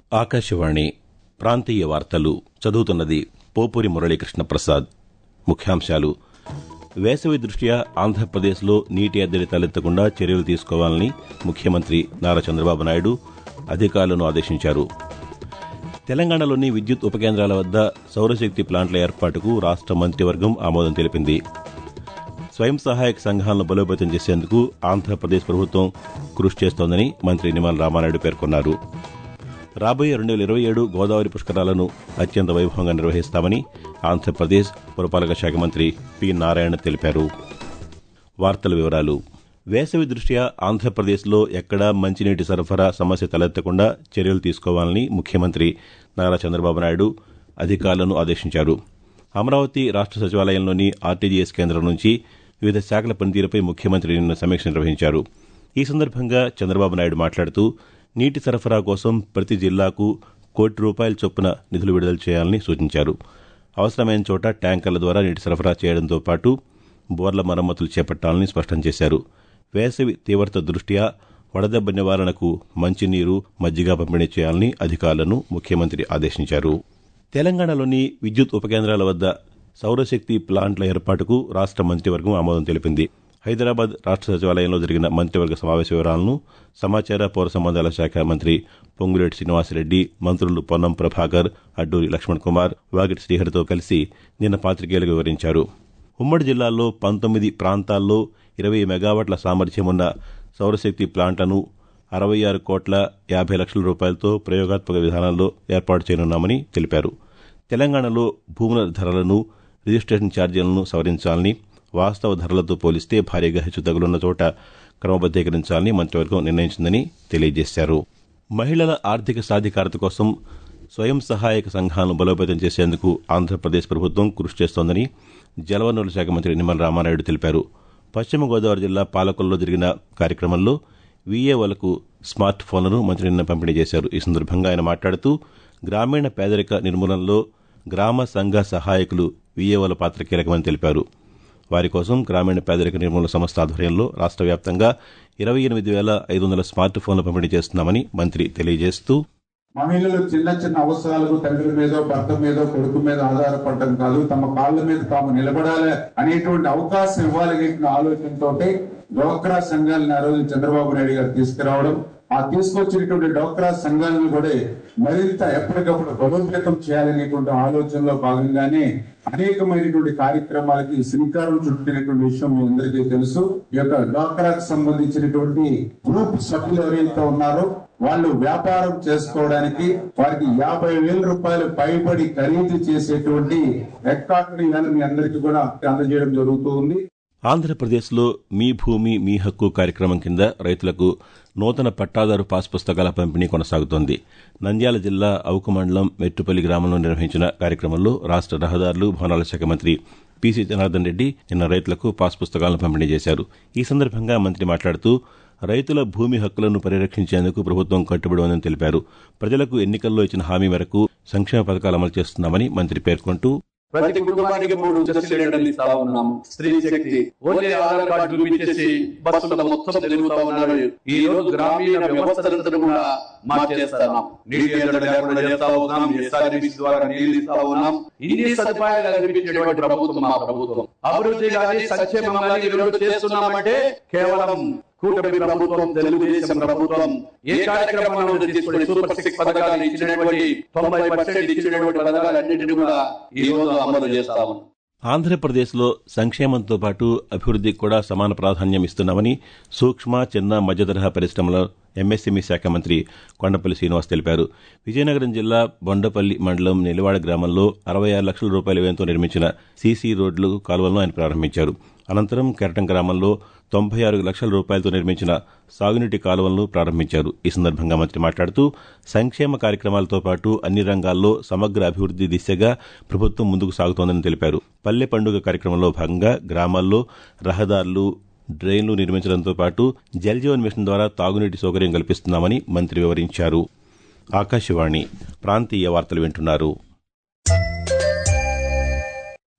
ఆకాశవాణి ప్రాంతీయ వార్తలు చదువుతున్నది పోపూరి మురళీకృష్ణ ప్రసాద్ ముఖ్యాంశాలు వేసవి దృష్ట్యా ఆంధ్రప్రదేశ్లో నీటి ఎద్దడి తలెత్తకుండా చర్యలు తీసుకోవాలని ముఖ్యమంత్రి నారా చంద్రబాబు నాయుడు అధికారులను ఆదేశించారు తెలంగాణలోని విద్యుత్ ఉపకేంద్రాల వద్ద సౌరశక్తి ప్లాంట్ల ఏర్పాటుకు రాష్ట మంత్రివర్గం ఆమోదం తెలిపింది స్వయం సహాయక సంఘాలను బలోపేతం చేసేందుకు ఆంధ్రప్రదేశ్ ప్రభుత్వం కృషి చేస్తోందని మంత్రి నిమ్మల రామానాయుడు పేర్కొన్నారు రాబోయే రెండు వేల ఇరవై ఏడు గోదావరి పుష్కరాలను అత్యంత వైభవంగా నిర్వహిస్తామని ఆంధ్రప్రదేశ్ పురపాలక శాఖ మంత్రి పి నారాయణ తెలిపారు వార్తల వివరాలు వేసవి దృష్ట్యా ఆంధ్రప్రదేశ్లో ఎక్కడా మంచినీటి సరఫరా సమస్య తలెత్తకుండా చర్యలు తీసుకోవాలని ముఖ్యమంత్రి నారా చంద్రబాబు నాయుడు అధికారులను ఆదేశించారు అమరావతి రాష్ట సచివాలయంలోని ఆర్టీజీఎస్ కేంద్రం నుంచి వివిధ శాఖల పనితీరుపై ముఖ్యమంత్రి నిన్న సమీక్ష నిర్వహించారు ఈ సందర్భంగా చంద్రబాబు నాయుడు మాట్లాడుతూ నీటి సరఫరా కోసం ప్రతి జిల్లాకు కోటి రూపాయల చొప్పున నిధులు విడుదల చేయాలని సూచించారు అవసరమైన చోట ట్యాంకర్ల ద్వారా నీటి సరఫరా చేయడంతో పాటు బోర్ల మరమ్మతులు చేపట్టాలని స్పష్టం చేశారు వేసవి తీవ్రత దృష్ట్యా వడదెబ్బ నివారణకు మంచినీరు మజ్జిగ పంపిణీ చేయాలని అధికారులను ముఖ్యమంత్రి ఆదేశించారు తెలంగాణలోని విద్యుత్ ఉపకేంద్రాల వద్ద సౌరశక్తి ప్లాంట్ల ఏర్పాటుకు రాష్ట మంత్రివర్గం ఆమోదం తెలిపింది హైదరాబాద్ రాష్ట సచివాలయంలో జరిగిన మంత్రివర్గ సమావేశ వివరాలను సమాచార పౌర సంబంధాల శాఖ మంత్రి పొంగులేటి శ్రీనివాసరెడ్డి మంత్రులు పొన్నం ప్రభాకర్ అడ్డూరి లక్ష్మణ్ కుమార్ వాగిటి శ్రీహరితో కలిసి నిన్న పాతికేయులకు వివరించారు ఉమ్మడి జిల్లాల్లో పంతొమ్మిది ప్రాంతాల్లో ఇరవై మెగావాట్ల సామర్థ్యం ఉన్న సౌరశక్తి ప్లాంట్లను అరవై ఆరు కోట్ల యాభై లక్షల రూపాయలతో ప్రయోగాత్మక విధానంలో ఏర్పాటు చేయనున్నామని తెలిపారు తెలంగాణలో భూముల ధరలను రిజిస్ట్రేషన్ ఛార్జీలను సవరించాలని వాస్తవ ధరలతో పోలిస్తే భారీగా హెచ్చుతగులున్న చోట క్రమబద్దీకరించాలని మంత్రివర్గం నిర్ణయించిందని తెలియజేశారు మహిళల ఆర్థిక సాధికారత కోసం స్వయం సహాయక సంఘాలను బలోపేతం చేసేందుకు ఆంధ్రప్రదేశ్ ప్రభుత్వం కృషి చేస్తోందని జలవనరుల శాఖ మంత్రి నిమ్మల రామానాయుడు తెలిపారు పశ్చిమ గోదావరి జిల్లా పాలకొల్లో జరిగిన కార్యక్రమంలో వీఏఓలకు స్మార్ట్ ఫోన్లను మంత్రి నిన్న పంపిణీ చేశారు ఈ సందర్భంగా ఆయన మాట్లాడుతూ గ్రామీణ పేదరిక నిర్మూలనలో గ్రామ సంఘ సహాయకులు వీఏఓల పాత్ర కీలకమని తెలిపారు వారి కోసం గ్రామీణ పేదరిక నిర్మూలన సంస్థ ఆధ్వర్యంలో రాష్ట్ర వ్యాప్తంగా ఇరవై ఎనిమిది వేల ఐదు వందల స్మార్ట్ ఫోన్లు పంపిణీ చేస్తున్నామని మంత్రి తెలియజేస్తూ మహిళలు చిన్న చిన్న అవసరాలకు తండ్రి మీద భర్త మీద కొడుకు మీద ఆధారపడడం కాదు తమ కాళ్ళ మీద తాము నిలబడాలి అనేటువంటి అవకాశం ఇవ్వాలి ఆలోచనతో డోక్రా సంఘాలను ఆ రోజు చంద్రబాబు నాయుడు గారు తీసుకురావడం ఆ తీసుకొచ్చినటువంటి డోక్రా సంఘాలను కూడా మరింత ఎప్పటికప్పుడు బలోపేతం చేయాలనేటువంటి ఆలోచనలో భాగంగానే అనేకమైనటువంటి కార్యక్రమాలకి శ్రీకారం చుట్టినటువంటి విషయం మీ అందరికీ తెలుసు ఈ యొక్క డోక్రాకు సంబంధించినటువంటి గ్రూప్ సభ్యులు ఎవరైతే ఉన్నారో వాళ్ళు వ్యాపారం చేసుకోవడానికి వారికి యాభై వేల రూపాయలు పైబడి ఖరీదు చేసేటువంటి రికార్డుని మీ అందరికీ కూడా అందజేయడం జరుగుతూ ఉంది ఆంధ్రప్రదేశ్లో మీ భూమి మీ హక్కు కార్యక్రమం కింద రైతులకు నూతన పట్టాదారు పాస్ పుస్తకాల పంపిణీ కొనసాగుతోంది నంద్యాల జిల్లా అవుకు మండలం మెట్టుపల్లి గ్రామంలో నిర్వహించిన కార్యక్రమంలో రాష్ట రహదారులు భవనాల శాఖ మంత్రి పీసీ జనార్దన్ రెడ్డి నిన్న రైతులకు పాస్ పుస్తకాలను పంపిణీ చేశారు ఈ సందర్భంగా మంత్రి మాట్లాడుతూ రైతుల భూమి హక్కులను పరిరక్షించేందుకు ప్రభుత్వం కట్టుబడి ఉందని తెలిపారు ప్రజలకు ఎన్నికల్లో ఇచ్చిన హామీ మేరకు సంక్షేమ పథకాలు అమలు చేస్తున్నామని మంత్రి పేర్కొంటూ ప్రతి కుటుంబానికి మూడు ఉచిత సిలిండర్లు ఇస్తా ఉన్నాం స్త్రీ శక్తి ఓన్లీ ఆధార్ కార్డు చూపించేసి బస్సుల మొత్తం తిరుగుతా ఉన్నారు ఈ రోజు గ్రామీణ వ్యవస్థలంతా కూడా మార్చేస్తున్నాం నీటి ఎద్దడి లేకుండా చేస్తా ఉన్నాం ఎస్ఆర్బిసి ద్వారా నీళ్లు ఇస్తా ఉన్నాం ఇన్ని సదుపాయాలు కల్పించేటువంటి ప్రభుత్వం మా ప్రభుత్వం అభివృద్ధి కానీ సంక్షేమం కానీ ఈ రోజు చేస్తున్నామంటే కేవలం కూటమి ప్రభుత్వం తెలుగుదేశం ప్రభుత్వం ఏ కార్యక్రమాలను తీసుకుని సూపర్ సిక్స్ పథకాలు ఇచ్చినటువంటి తొంభై పర్సెంట్ ఇచ్చినటువంటి పథకాలన్నింటినీ కూడా ఈ రోజు అమలు చేస్తాము ఆంధ్రప్రదేశ్లో సంక్షేమంతో పాటు అభివృద్దికి కూడా సమాన ప్రాధాన్యం ఇస్తున్నామని సూక్ష్మ చిన్న మధ్యతరహా పరిశ్రమల ఎంఎస్ఎంఈ శాఖ మంత్రి కొండపల్లి శ్రీనివాస్ తెలిపారు విజయనగరం జిల్లా బొండపల్లి మండలం నిలవాడ గ్రామంలో అరవై ఆరు లక్షల రూపాయల వ్యయంతో నిర్మించిన సీసీ రోడ్లు కాలువలను ఆయన ప్రారంభించారు అనంతరం కెరటం గ్రామంలో తొంభై ఆరు లక్షల రూపాయలతో నిర్మించిన సాగునీటి కాలువలను ప్రారంభించారు ఈ సందర్భంగా మంత్రి మాట్లాడుతూ సంక్షేమ కార్యక్రమాలతో పాటు అన్ని రంగాల్లో సమగ్ర అభివృద్ది దిశగా ప్రభుత్వం ముందుకు సాగుతోందని తెలిపారు పల్లె పండుగ కార్యక్రమంలో భాగంగా గ్రామాల్లో రహదారులు డ్రైన్లు నిర్మించడంతో పాటు జలజీవన్ మిషన్ ద్వారా తాగునీటి సౌకర్యం కల్పిస్తున్నామని మంత్రి వివరించారు ఆకాశవాణి ప్రాంతీయ వార్తలు వింటున్నారు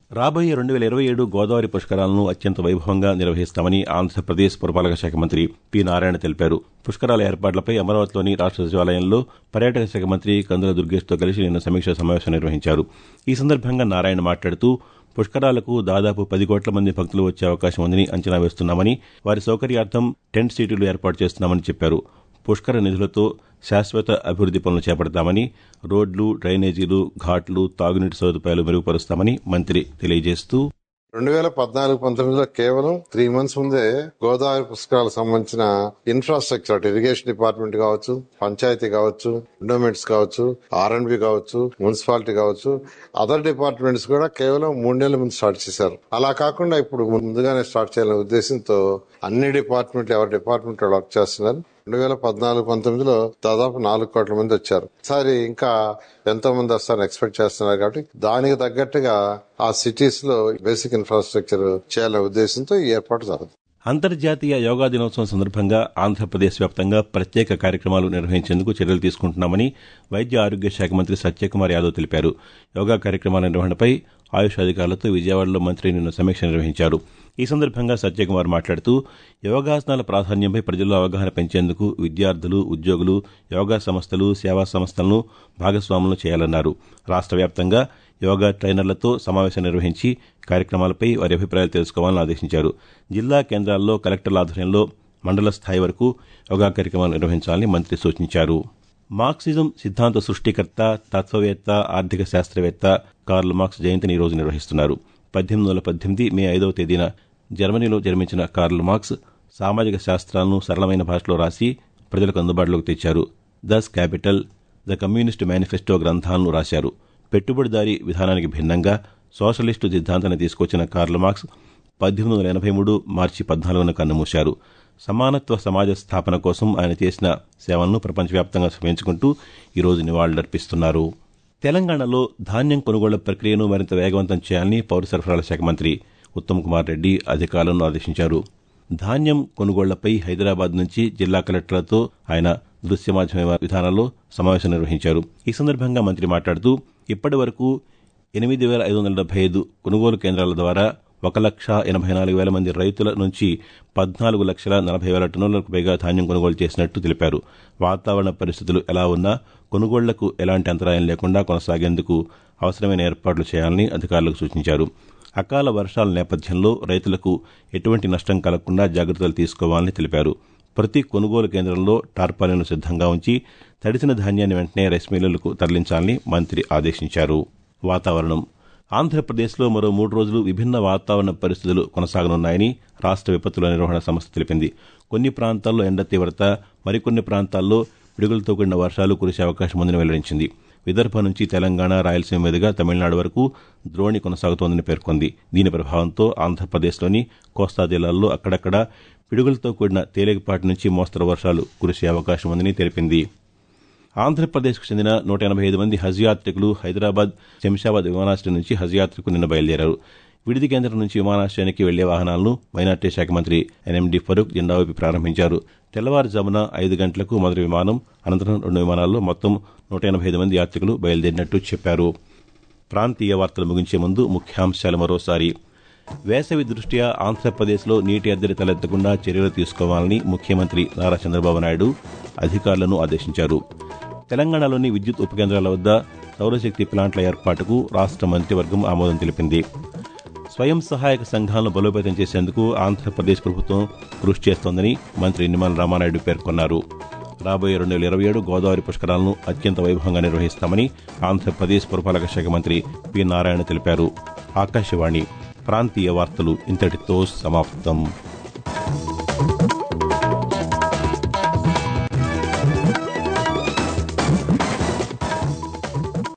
రాబోయే రెండు వేల ఇరవై ఏడు గోదావరి పుష్కరాలను అత్యంత వైభవంగా నిర్వహిస్తామని ఆంధ్రప్రదేశ్ పురపాలక శాఖ మంత్రి పి నారాయణ తెలిపారు పుష్కరాల ఏర్పాట్లపై అమరావతిలోని రాష్ట్ర సచివాలయంలో పర్యాటక శాఖ మంత్రి కందుల దుర్గేష్తో కలిసి నిన్న సమీక్షా సమావేశం నిర్వహించారు ఈ సందర్భంగా నారాయణ మాట్లాడుతూ పుష్కరాలకు దాదాపు పది కోట్ల మంది భక్తులు వచ్చే అవకాశం ఉందని అంచనా వేస్తున్నామని వారి సౌకర్యార్థం టెంట్ సిటీలు ఏర్పాటు చేస్తున్నామని చెప్పారు పుష్కర నిధులతో శాశ్వత అభివృద్ది పనులు చేపడతామని రోడ్లు డ్రైనేజీలు ఘాట్లు తాగునీటి సదుపాయాలు మెరుగుపరుస్తామని మంత్రి తెలియజేస్తూ రెండు వేల పద్నాలుగు పంతొమ్మిదిలో కేవలం త్రీ మంత్స్ ముందే గోదావరి పుస్తకాలకు సంబంధించిన ఇన్ఫ్రాస్ట్రక్చర్ అటు ఇరిగేషన్ డిపార్ట్మెంట్ కావచ్చు పంచాయతీ కావచ్చు ఎండోమెంట్స్ కావచ్చు ఆర్ అండ్ బి కావచ్చు మున్సిపాలిటీ కావచ్చు అదర్ డిపార్ట్మెంట్స్ కూడా కేవలం మూడు నెలల ముందు స్టార్ట్ చేశారు అలా కాకుండా ఇప్పుడు ముందుగానే స్టార్ట్ చేయాలనే ఉద్దేశంతో అన్ని డిపార్ట్మెంట్లు ఎవరి డిపార్ట్మెంట్ వర్క్ చేస్తున్నారు రెండు వేల పద్నాలుగు పంతొమ్మిదిలో దాదాపు నాలుగు కోట్ల మంది వచ్చారు ఈసారి ఇంకా ఎంతో మంది వస్తారని ఎక్స్పెక్ట్ చేస్తున్నారు కాబట్టి దానికి తగ్గట్టుగా ఆ సిటీస్ లో బేసిక్ ఇన్ఫ్రాస్ట్రక్చర్ చేయాలనే ఉద్దేశంతో ఈ ఏర్పాటు జరుగుతుంది అంతర్జాతీయ యోగా దినోత్సవం సందర్భంగా ఆంధ్రప్రదేశ్ వ్యాప్తంగా ప్రత్యేక కార్యక్రమాలు నిర్వహించేందుకు చర్యలు తీసుకుంటున్నామని వైద్య ఆరోగ్య శాఖ మంత్రి సత్యకుమార్ యాదవ్ తెలిపారు యోగా కార్యక్రమాల నిర్వహణపై ఆయుష్ అధికారులతో విజయవాడలో మంత్రి నిన్న సమీక్ష నిర్వహించారు ఈ సందర్భంగా సత్యకుమార్ మాట్లాడుతూ యోగాసనాల ప్రాధాన్యంపై ప్రజల్లో అవగాహన పెంచేందుకు విద్యార్థులు ఉద్యోగులు యోగా సంస్థలు సేవా సంస్థలను భాగస్వాములను చేయాలన్నారు రాష్ట్ర వ్యాప్తంగా యోగా ట్రైనర్లతో సమావేశం నిర్వహించి కార్యక్రమాలపై వారి అభిప్రాయాలు తెలుసుకోవాలని ఆదేశించారు జిల్లా కేంద్రాల్లో కలెక్టర్ల ఆధ్వర్యంలో మండల స్థాయి వరకు యోగా కార్యక్రమాలు నిర్వహించాలని మంత్రి సూచించారు మార్క్సిజం సిద్ధాంత సృష్టికర్త తత్వవేత్త ఆర్థిక శాస్త్రవేత్త కార్ల్ మార్క్స్ జయంతిని ఈరోజు నిర్వహిస్తున్నారు పద్దెనిమిది వందల పద్దెనిమిది మే ఐదవ తేదీన జర్మనీలో జన్మించిన కార్ల్ మార్క్స్ సామాజిక శాస్త్రాలను సరళమైన భాషలో రాసి ప్రజలకు అందుబాటులోకి తెచ్చారు Das Kapital the Communist Manifesto గ్రంథాలను రాశారు పెట్టుబడిదారీ విధానానికి భిన్నంగా సోషలిస్టు సిద్ధాంతాన్ని తీసుకొచ్చిన కార్ల్ మార్క్స్ పద్దెనిమిది వందల ఎనభై మూడు మార్చి పద్నాలుగున కన్నుమూశారు సమానత్వ సమాజ స్థాపన కోసం ఆయన చేసిన సేవలను ప్రపంచవ్యాప్తంగా స్మరించుకుంటూ ఈరోజు నివాళులర్పిస్తున్నారు తెలంగాణలో ధాన్యం కొనుగోళ్ల ప్రక్రియను మరింత వేగవంతం చేయాలని పౌర సరఫరాల శాఖ మంత్రి ఉత్తమ్ కుమార్ రెడ్డి అధికారులను ఆదేశించారు ధాన్యం కొనుగోళ్లపై హైదరాబాద్ నుంచి జిల్లా కలెక్టర్లతో ఆయన దృశ్య మాధ్యమ విధానంలో సమావేశం నిర్వహించారు ఈ సందర్భంగా మంత్రి మాట్లాడుతూ ఇప్పటి వరకు ఎనిమిది వేల ఐదు వందల డెబ్బై ఐదు కొనుగోలు కేంద్రాల ద్వారా ఒక లక్ష ఎనభై నాలుగు వేల మంది రైతుల నుంచి పద్నాలుగు లక్షల నలభై వేల టన్నులకు పైగా ధాన్యం కొనుగోలు చేసినట్టు తెలిపారు వాతావరణ పరిస్థితులు ఎలా ఉన్నా కొనుగోళ్లకు ఎలాంటి అంతరాయం లేకుండా కొనసాగేందుకు అవసరమైన ఏర్పాట్లు చేయాలని అధికారులకు సూచించారు అకాల వర్షాల నేపథ్యంలో రైతులకు ఎటువంటి నష్టం కలగకుండా జాగ్రత్తలు తీసుకోవాలని తెలిపారు ప్రతి కొనుగోలు కేంద్రంలో టార్పాలిన్లు సిద్ధంగా ఉంచి తడిసిన ధాన్యాన్ని వెంటనే రైస్ మిల్లులకు తరలించాలని మంత్రి ఆదేశించారు వాతావరణం ఆంధ్రప్రదేశ్లో మరో మూడు రోజులు విభిన్న వాతావరణ పరిస్థితులు కొనసాగనున్నాయని రాష్ట్ర విపత్తుల నిర్వహణ సంస్థ తెలిపింది కొన్ని ప్రాంతాల్లో ఎండ తీవ్రత మరికొన్ని ప్రాంతాల్లో పిడుగులతో కూడిన వర్షాలు కురిసే అవకాశం ఉందని వెల్లడించింది విదర్భ నుంచి తెలంగాణ రాయలసీమ మీదుగా తమిళనాడు వరకు ద్రోణి కొనసాగుతోందని పేర్కొంది దీని ప్రభావంతో ఆంధ్రప్రదేశ్లోని కోస్తా జిల్లాల్లో అక్కడక్కడ పిడుగులతో కూడిన తేలికపాటి నుంచి మోస్తరు వర్షాలు కురిసే అవకాశం ఉందని తెలిపింది ఆంధ్రప్రదేశ్కు చెందిన నూట ఎనభై ఐదు మంది హజ్ యాత్రికులు హైదరాబాద్ శంషాబాద్ విమానాశ్రయం నుంచి హజ్ యాత్రకు నిన్న బయలుదేరారు విడిది కేంద్రం నుంచి విమానాశ్రయానికి వెళ్లే వాహనాలను మైనార్టీ శాఖ మంత్రి ఎన్ఎండి ఫరూక్ జెండా ఊపి ప్రారంభించారు తెల్లవారుజామున ఐదు గంటలకు మొదటి విమానం అనంతరం రెండు విమానాల్లో మొత్తం నూట ఎనభై ఐదు మంది యాత్రికులు బయలుదేరినట్టు చెప్పారు ప్రాంతీయ వార్తలు ముగించే ముందు ముఖ్యాంశాలు మరోసారి వేసవి దృష్ట్యా ఆంధ్రప్రదేశ్లో నీటి ఎద్దడి తలెత్తకుండా చర్యలు తీసుకోవాలని ముఖ్యమంత్రి నారా చంద్రబాబు నాయుడు అధికారులను ఆదేశించారు తెలంగాణలోని విద్యుత్ ఉపకేంద్రాల వద్ద సౌరశక్తి ప్లాంట్ల ఏర్పాటుకు రాష్ట్ర మంత్రివర్గం ఆమోదం తెలిపింది స్వయం సహాయక సంఘాలను బలోపేతం చేసేందుకు ఆంధ్రప్రదేశ్ ప్రభుత్వం కృషి చేస్తోందని మంత్రి నిమ్మల రామానాయుడు పేర్కొన్నారు రాబోయే రెండు వేల ఇరవై ఏడు గోదావరి పుష్కరాలను అత్యంత వైభవంగా నిర్వహిస్తామని ఆంధ్రప్రదేశ్ పురపాలక శాఖ మంత్రి పి నారాయణ తెలిపారు ఆకాశవాణి ప్రాంతీయ వార్తలు ఇంతటితో సమాప్తం